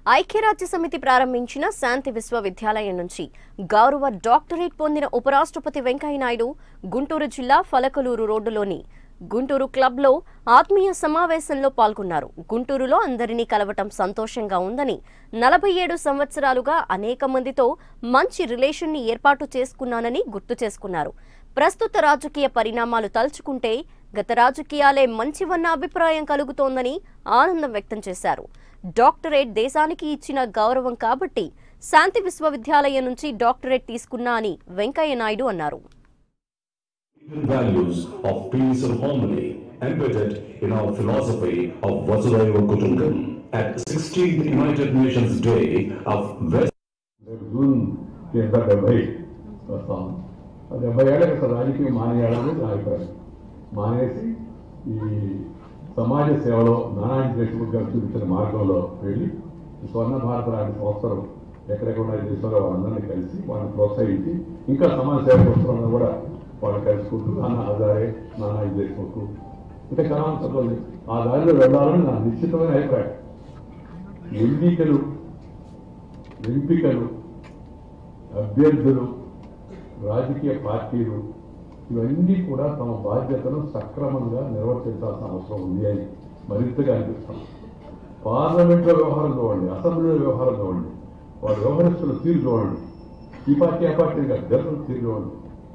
ఐక్యరాజ్య సమితి ప్రారంభించిన శాంతి విశ్వవిద్యాలయం నుంచి గౌరవ డాక్టరేట్ పొందిన ఉపరాష్ట్రపతి వెంకయ్యనాయుడు గుంటూరు జిల్లా ఫలకలూరు రోడ్డులోని గుంటూరు క్లబ్లో ఆత్మీయ సమావేశంలో పాల్గొన్నారు గుంటూరులో అందరినీ కలవటం సంతోషంగా ఉందని నలభై ఏడు సంవత్సరాలుగా అనేక మందితో మంచి రిలేషన్ని ఏర్పాటు చేసుకున్నానని గుర్తు చేసుకున్నారు ప్రస్తుత రాజకీయ పరిణామాలు తలుచుకుంటే గత రాజకీయాలే మంచివన్న అభిప్రాయం కలుగుతోందని ఆనందం వ్యక్తం చేశారు డాక్టరేట్ దేశానికి ఇచ్చిన గౌరవం కాబట్టి శాంతి విశ్వవిద్యాలయం నుంచి డాక్టరేట్ తీసుకున్నా అని వెంకయ్య నాయుడు అన్నారు values of peace and harmony embedded in our philosophy of Vasudhaiva Kutumbakam at 16th United Nations Day of West రేపు జూన్ కింద డెబ్బై వస్తాం ఆ డెబ్బై ఏళ్ళకి అసలు రాజకీయం మానేయాలని నా అభిప్రాయం మానేసి ఈ సమాజ సేవలో నానాజీ దేశముఖ్ గారు చూపించిన మార్గంలో వెళ్ళి ఈ స్వర్ణ భారత లాంటి సంస్థలు ఎక్కడెక్కడ ఉన్న దేశంలో వాళ్ళందరినీ కలిసి వాళ్ళని ప్రోత్సహించి ఇంకా సమాజ సేవ వస్తున్నా కూడా వాళ్ళు కలుసుకుంటూ అన్న హజారే నానాజీ దేశముఖ్ ఇంకా చాలా చదువులు ఆ దారిలో వెళ్ళాలని నా నిశ్చితమైన అభిప్రాయం ఎన్నికలు ఎంపికలు అభ్యర్థులు రాజకీయ పార్టీలు ఇవన్నీ కూడా తమ బాధ్యతను సక్రమంగా నిర్వర్తించాల్సిన అవసరం ఉంది అని మరింతగా అనిపిస్తాం పార్లమెంట్లో వ్యవహారం చూడండి అసెంబ్లీలో వ్యవహారం చూడండి వాడు వ్యవహరిస్తున్న తీరు చూడండి ఈ పార్టీ ఆ పార్టీ అభ్యర్థుల తీరు చూడండి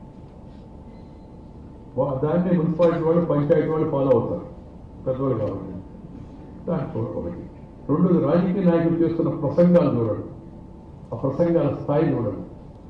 వా- దాన్ని మున్సిపాలిటీ వాళ్ళు పంచాయతీ వాళ్ళు ఫాలో అవుతారు పెద్దవాళ్ళు కాబట్టి దాంట్లో ఒకటి రెండోది రాజకీయ నాయకులు చేస్తున్న ప్రసంగాలు చూడండి ఆ ప్రసంగాల స్థాయి చూడండి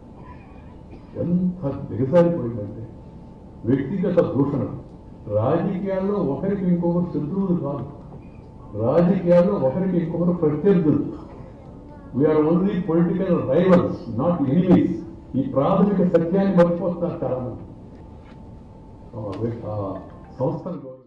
ఎంత దిగజారిపోయిందంటే వ్యక్తిగత దూషణ రాజకీయాల్లో ఒకరికి ఇంకొకరు శత్రువులు కాదు రాజకీయాల్లో ఒకరికి ఇంకొకరు ప్రత్యర్థులు we are only political rivals not enemies ఈ ప్రాథమిక సత్యాన్ని మర్చిపోతున్నారు చాలా మంది ఆ వ్యక్తి- ఆ సంస్థలు